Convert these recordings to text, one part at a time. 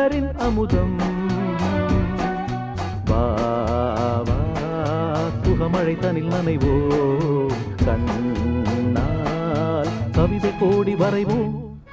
மலரின் அமுதம் வா வா சுகமழை தனில் நனைவோ கண்ணால் கவிதை கோடி வரைவோம்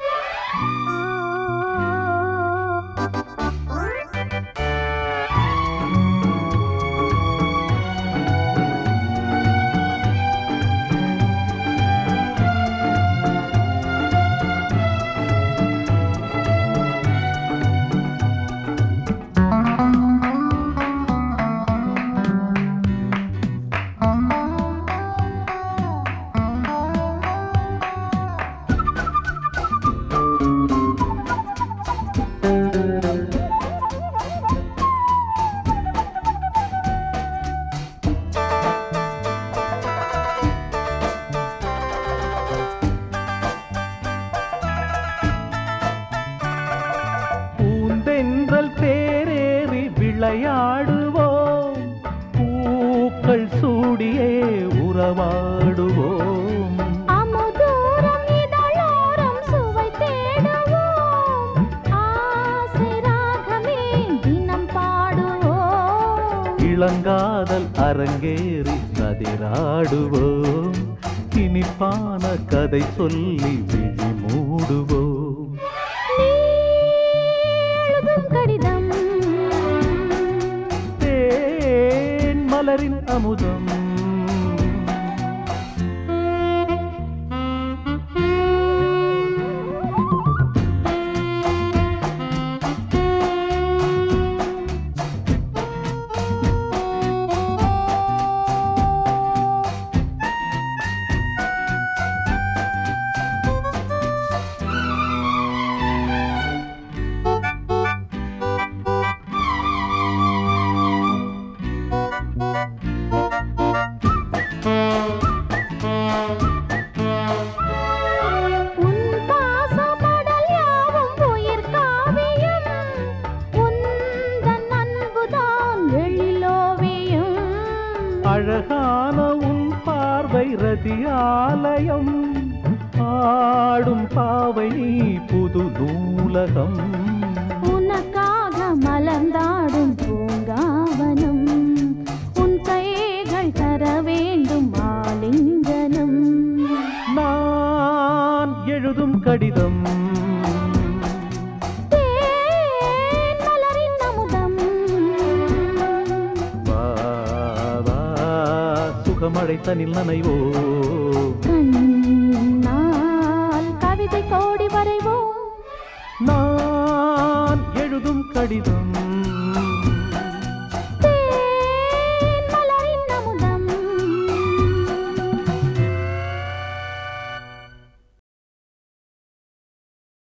பூந்தென்றல் தேரேறி விளையாடுவோம் பூக்கள் சூடியே உறவாடுவோம் அமுதோறும் இதழோரம் சுவை தேடுவோம் ஆசை ராகமே தினம் பாடுவோம் இளங்காதல் அரங்கேறி கதிராடுவோம் இனிப்பான கதை சொல்லி விழி மூடுவோம் நீ எழுதும் கடிதம் தேன் மலரின் அமுதம் உன் பாசமடல் யாவும் உயிர் காவியம் உந்தன் அன்புதான் எழிலோவியம் அழகான உன் பார்வை ரதியாலயம் ஆடும் பாவை புது நூலகம் உனக்காக மலர்ந்தாடும் பூங்காவனம் உன் கைகள் தர வேண்டும் ஆலிங்கனம் நான் எழுதும் கடிதம் தேன் மலரின் அமுதம் வா வா சுகமழை தனில் நனைவோ கண்ணால் கவிதை கோடி வரைவோம் நான் எழுதும் கடிதம்